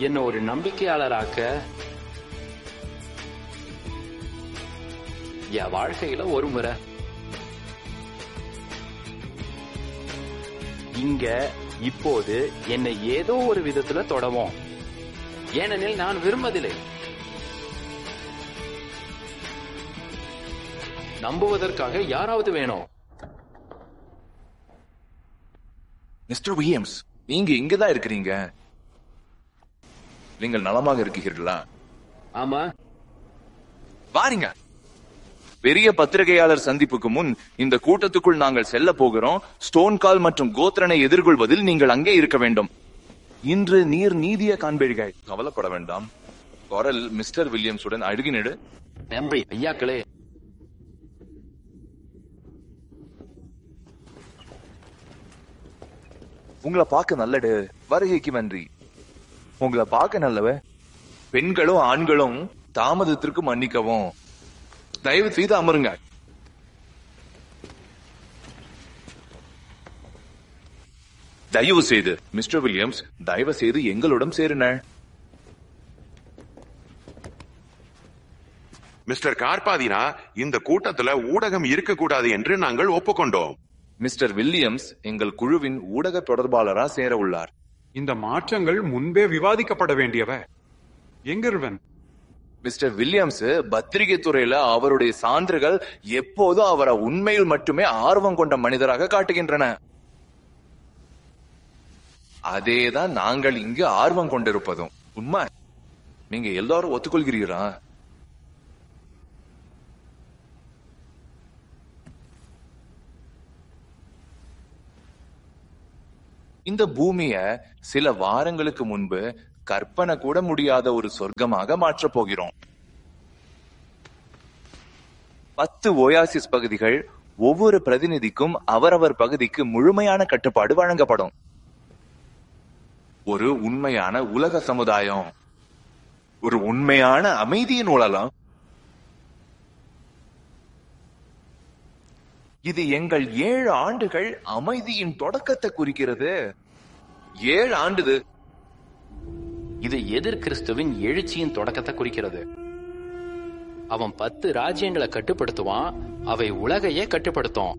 என்ன ஒரு நம்பிக்கையாளராக்க என் வாழ்க்கையில ஒரு முறை இங்க இப்போது என்னை ஏதோ ஒரு விதத்துல தொடவும் ஏனெனில் நான் விரும்பதில்லை நம்புவதற்காக யாராவது வேணும் மிஸ்டர் வில்லியம்ஸ் நீங்க இங்கதான் இருக்கிறீங்க நீங்கள் நலமாக இருக்கிறீர்களா ஆமா வாருங்க பெரிய பத்திரிகையாளர் சந்திப்புக்கு முன் இந்த கூட்டத்துக்குள் நாங்கள் செல்ல போகிறோம் ஸ்டோன் கால் மற்றும் கோத்ரனை எதிர்கொள்வதில் நீங்கள் அங்கே இருக்க வேண்டும் இன்று நீர் நீதிய காண்பீர்கள் கவலைப்பட வேண்டாம் குரல் மிஸ்டர் வில்லியம்ஸுடன் அழுகினடு நன்றி ஐயாக்களே உங்களை பார்க்க நல்லடு வருகைக்கு நன்றி உங்களை பார்க்க நல்லவ பெண்களும் ஆண்களும் தாமதத்திற்கு மன்னிக்கவும் தயவு செய்து அமருங்க தயவு செய்து மிஸ்டர் வில்லியம்ஸ் தயவு செய்து எங்களுடன் சேருன மிஸ்டர் கார்பாதினா இந்த கூட்டத்துல ஊடகம் இருக்கக்கூடாது என்று நாங்கள் ஒப்புக்கொண்டோம் மிஸ்டர் வில்லியம்ஸ் எங்கள் குழுவின் ஊடக தொடர்பாளரா சேர உள்ளார் இந்த மாற்றங்கள் முன்பே விவாதிக்கப்பட வேண்டியவ எங்கிருவன் மிஸ்டர் வில்லியம்ஸ் பத்திரிகை துறையில அவருடைய சான்றுகள் எப்போதும் அவரை உண்மையில் மட்டுமே ஆர்வம் கொண்ட மனிதராக காட்டுகின்றன அதேதான் நாங்கள் இங்கு ஆர்வம் கொண்டிருப்பதும் உண்மை நீங்க எல்லாரும் ஒத்துக்கொள்கிறீரா இந்த பூமிய சில வாரங்களுக்கு முன்பு கற்பனை கூட முடியாத ஒரு சொர்க்கமாக மாற்றப் போகிறோம் பத்து ஓயாசிஸ் பகுதிகள் ஒவ்வொரு பிரதிநிதிக்கும் அவரவர் பகுதிக்கு முழுமையான கட்டுப்பாடு வழங்கப்படும் ஒரு உண்மையான உலக சமுதாயம் ஒரு உண்மையான அமைதியின் உலகம் இது எங்கள் ஏழு ஆண்டுகள் அமைதியின் தொடக்கத்தை குறிக்கிறது ஏழு ஆண்டுது இது எதிர் கிறிஸ்துவின் எழுச்சியின் தொடக்கத்தை குறிக்கிறது அவன் பத்து ராஜ்யங்களை கட்டுப்படுத்துவான் அவை உலகையே கட்டுப்படுத்தும்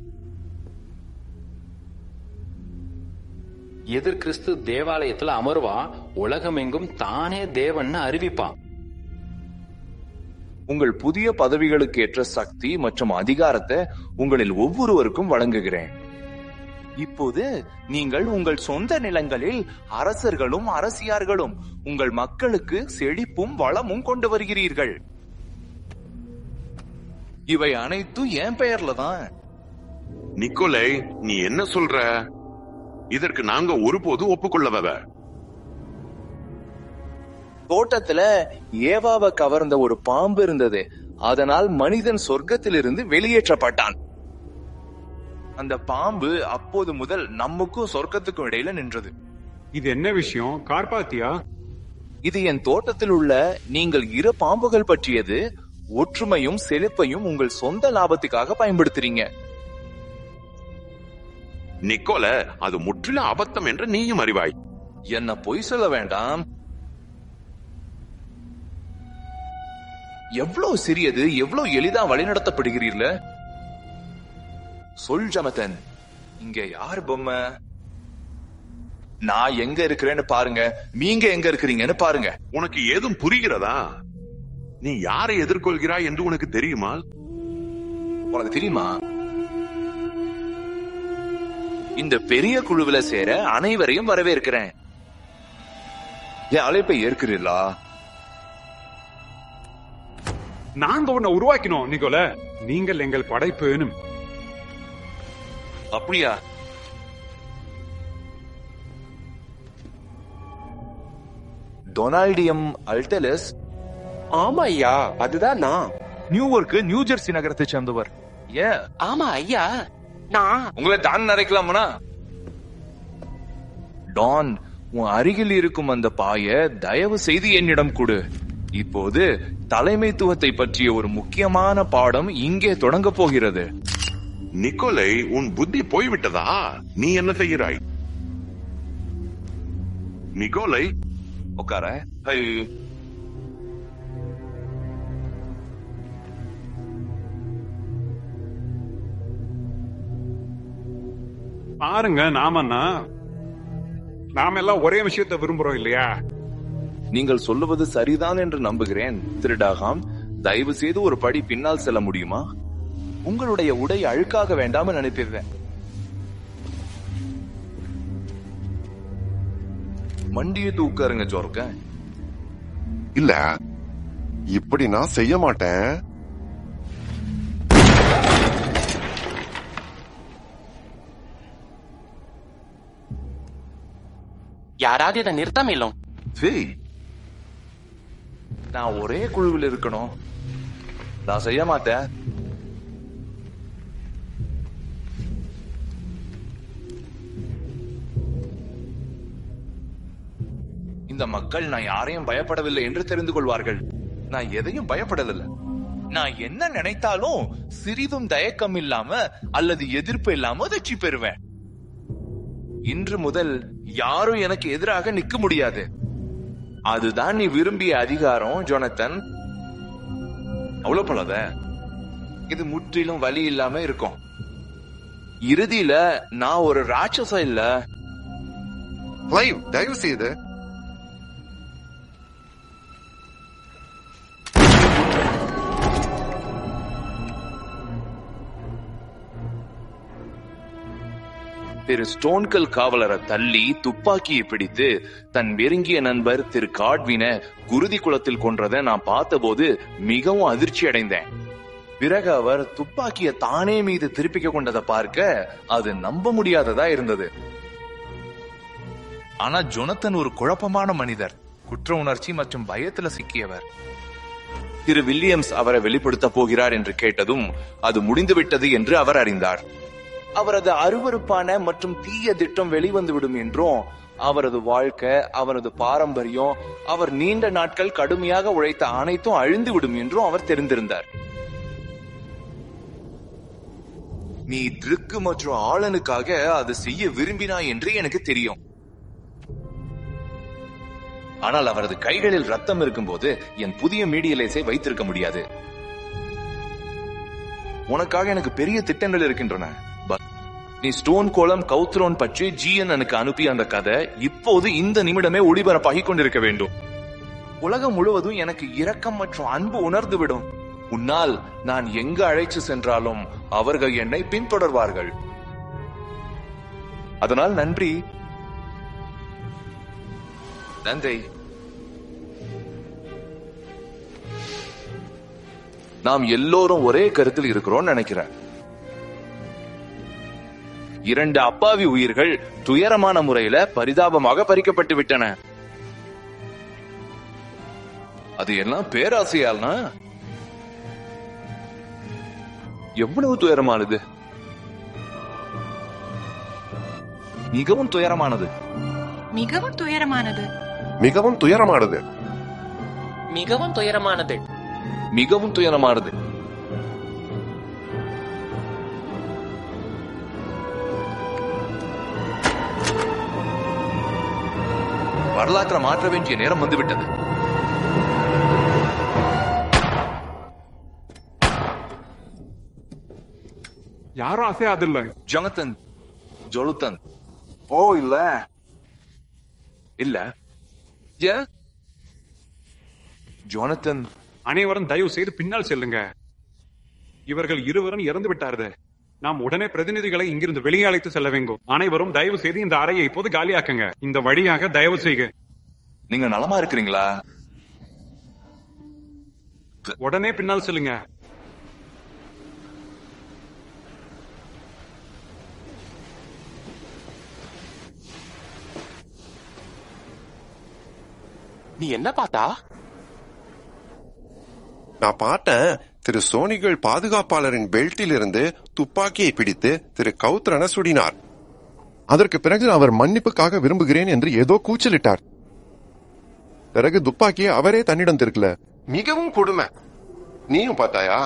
எதிர் கிறிஸ்து தேவாலயத்துல அமருவான் உலகமெங்கும் தானே தேவன்னு அறிவிப்பான் உங்கள் புதிய பதவிகளுக்கு ஏற்ற சக்தி மற்றும் அதிகாரத்தை உங்களில் ஒவ்வொருவருக்கும் வழங்குகிறேன் இப்போது நீங்கள் உங்கள் சொந்த நிலங்களில் அரசர்களும் அரசியார்களும் உங்கள் மக்களுக்கு செழிப்பும் வளமும் கொண்டு வருகிறீர்கள் இவை அனைத்தும் என் பெயர்ல தான் நிக்கோலை நீ என்ன சொல்ற இதற்கு நாங்க ஒருபோது ஒப்புக்கொள்ளவ தோட்டத்துல ஏவாவை கவர்ந்த ஒரு பாம்பு இருந்தது அதனால் மனிதன் சொர்க்கத்திலிருந்து வெளியேற்றப்பட்டான் அந்த பாம்பு அப்போது முதல் நமக்கும் சொர்க்கத்துக்கும் இடையில நின்றது இது என்ன விஷயம் கார்பாத்தியா இது என் தோட்டத்தில் உள்ள நீங்கள் இரு பாம்புகள் பற்றியது ஒற்றுமையும் செழிப்பையும் உங்கள் சொந்த லாபத்துக்காக பயன்படுத்துறீங்க நிக்கோல அது முற்றிலும் அபத்தம் என்று நீயும் அறிவாய் என்ன பொய் சொல்ல வேண்டாம் எவ்வளவு சிறியது எவ்வளவு எளிதா வழிநடத்தப்படுகிறீர்கள சொல் ஜமதன் இங்க யார் பொம்மை நான் எங்க இருக்கிறேன்னு பாருங்க நீங்க எங்க இருக்கிறீங்கன்னு பாருங்க உனக்கு ஏதும் புரிகிறதா நீ யாரை எதிர்கொள்கிறாய் என்று உனக்கு தெரியுமா உனக்கு தெரியுமா இந்த பெரிய குழுவில சேர அனைவரையும் வரவேற்கிறேன் என் அழைப்பை ஏற்கிறீர்களா நாங்க உன்னை உருவாக்கினோம் நிக்கோல நீங்கள் எங்கள் படைப்புனும் அப்படியா டொனால்டியம் அல்டலஸ் ஆமா ஐயா அதுதான் நான் நியூயார்க் நியூ ஜெர்சி நகரத்தை சேர்ந்தவர் ஏன் ஆமா ஐயா நான் உங்களை தான் நரைக்கலாமனா டான் உன் அருகில் இருக்கும் அந்த பாய தயவு செய்து என்னிடம் கொடு இப்போது தலைமைத்துவத்தை பற்றிய ஒரு முக்கியமான பாடம் இங்கே தொடங்க போகிறது நிக்கோலை உன் புத்தி போய்விட்டதா நீ என்ன செய்கிறாய் நிக்கோலை உட்கார ஹை பாருங்க நாமன்னா நாம எல்லாம் ஒரே விஷயத்தை விரும்புறோம் இல்லையா நீங்கள் சொல்லுவது சரிதான் என்று நம்புகிறேன் திருடாகாம் தயவு செய்து ஒரு படி பின்னால் செல்ல முடியுமா உங்களுடைய உடை அழுக்காக வேண்டாம் நினைப்பிருந்தேன் மண்டியை தூக்காருங்க ஜோர்க்க இல்ல இப்படி நான் செய்ய மாட்டேன் யாராவது இதை நிறுத்த மேலும் சீ. நான் ஒரே குழுவில் இருக்கணும் நான் செய்ய மாட்டேன் இந்த மக்கள் நான் யாரையும் பயப்படவில்லை என்று தெரிந்து கொள்வார்கள் நான் எதையும் பயப்படவில்லை நான் என்ன நினைத்தாலும் சிறிதும் தயக்கம் இல்லாம அல்லது எதிர்ப்பு இல்லாம வெற்றி பெறுவேன் இன்று முதல் யாரும் எனக்கு எதிராக நிக்க முடியாது அதுதான் நீ விரும்பிய அதிகாரம் ஜொனத்தன் அவ்வளவு போலாத இது முற்றிலும் வலி இல்லாம இருக்கும் இறுதியில நான் ஒரு ராட்சசம் இல்ல கிளைவ் தயவு செய்து திரு ஸ்டோன்கல் காவலரை தள்ளி துப்பாக்கியை பிடித்து தன் நெருங்கிய நண்பர் திரு காட்வின குருதி குளத்தில் கொன்றதை நான் பார்த்தபோது மிகவும் அதிர்ச்சி அடைந்தேன் பிறகு அவர் துப்பாக்கியை தானே மீது திருப்பிக்க கொண்டதை பார்க்க அது நம்ப முடியாததா இருந்தது ஆனா ஜொனத்தன் ஒரு குழப்பமான மனிதர் குற்ற உணர்ச்சி மற்றும் பயத்துல சிக்கியவர் திரு வில்லியம்ஸ் அவரை வெளிப்படுத்த போகிறார் என்று கேட்டதும் அது முடிந்துவிட்டது என்று அவர் அறிந்தார் அவரது அருவருப்பான மற்றும் தீய திட்டம் வெளிவந்துவிடும் என்றும் அவரது வாழ்க்கை அவரது பாரம்பரியம் அவர் நீண்ட நாட்கள் கடுமையாக உழைத்த அனைத்தும் அழிந்துவிடும் என்றும் அவர் தெரிந்திருந்தார் நீ திருக்கு மற்றும் ஆளனுக்காக அது செய்ய விரும்பினாய் என்று எனக்கு தெரியும் ஆனால் அவரது கைகளில் ரத்தம் இருக்கும்போது என் புதிய மீடியலேஸை வைத்திருக்க முடியாது உனக்காக எனக்கு பெரிய திட்டங்கள் இருக்கின்றன ப- நீ ஸ்டோன் கோலம் கௌத்ரோன் பற்றி ஜிஎன் எனக்கு அனுப்பிய அந்த கதை இப்போது இந்த நிமிடமே ஒளிபரப்பாகிக் கொண்டிருக்க வேண்டும் உலகம் முழுவதும் எனக்கு இரக்கம் மற்றும் அன்பு உணர்ந்து விடும் உன்னால் நான் எங்கு அழைத்து சென்றாலும் அவர்கள் என்னை பின்தொடர்வார்கள் அதனால் நன்றி நன்றி நாம் எல்லோரும் ஒரே கருத்தில் இருக்கிறோம் நினைக்கிறேன் இரண்டு அப்பாவி உயிர்கள் துயரமான முறையில பரிதாபமாக பறிக்கப்பட்டு விட்டன அது எல்லாம் பேராசையால்னா எவ்வளவு துயரமானது மிகவும் துயரமானது மிகவும் துயரமானது மிகவும் துயரமானது மிகவும் துயரமானது மிகவும் துயரமானது வரலாற்றை மாற்ற வேண்டிய நேரம் வந்துவிட்டது யாரும் அசையாதில்ல ஜொனத்தன் ஜொலுத்தன் ஓ இல்ல இல்ல ஏன் ஜோனத்தன் அனைவரும் தயவு செய்து பின்னால் செல்லுங்க இவர்கள் இருவரும் இறந்து விட்டார்கள் நாம் உடனே பிரதிநிதிகளை இங்கிருந்து வெளியே அழைத்து செல்ல வேண்டும் அனைவரும் தயவு செய்து இந்த அறையை இப்போது காலியாக்குங்க இந்த வழியாக தயவு செய்க நீங்க நலமா இருக்கிறீங்களா உடனே பின்னால் செல்லுங்க நீ என்ன பார்த்தா நான் பார்த்தேன் திரு சோனிகள் பாதுகாப்பாளரின் பெல்ட்டில் இருந்து துப்பாக்கியை பிடித்து திரு கௌத்ரனை சுடினார் அதற்கு பிறகு அவர் மன்னிப்புக்காக விரும்புகிறேன் என்று ஏதோ கூச்சலிட்டார் பிறகு துப்பாக்கியை அவரே தன்னிடம் திருக்கல மிகவும் கொடுமை நீயும் பார்த்தாயா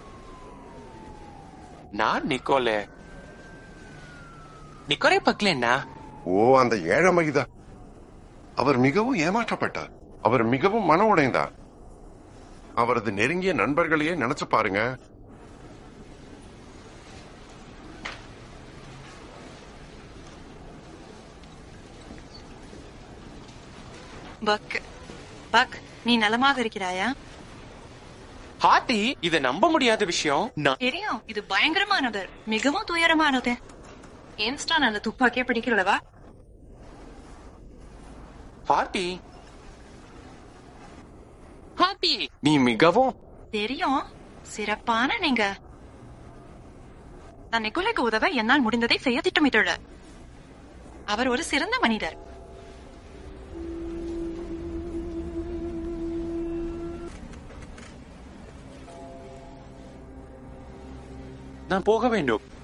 நான் நிக்கோலே நிக்கோலே பக்கலன்னா ஓ அந்த ஏழை மகிதா அவர் மிகவும் ஏமாற்றப்பட்டார் அவர் மிகவும் மன உடைந்தார் அவரது நெருங்கிய நண்பர்களையே நினைச்சு பாருங்க பக் பக் நீ நலமாக இருக்கிறாயா ஹாத்தி இது நம்ப முடியாத விஷயம் நான் தெரியும் இது பயங்கரமானது மிகவும் துயரமானது ஏன்ஸ்டா நல்ல துப்பாக்கியே பிடிக்கிறவா ஹாத்தி ஹாத்தி நீ மிகவும் தெரியும் சிறப்பான நீங்க நான் நிக்கோலைக்கு உதவ என்னால் முடிந்ததை செய்ய திட்டமிட்டுள்ள அவர் ஒரு சிறந்த மனிதர் நான் போக வேண்டும்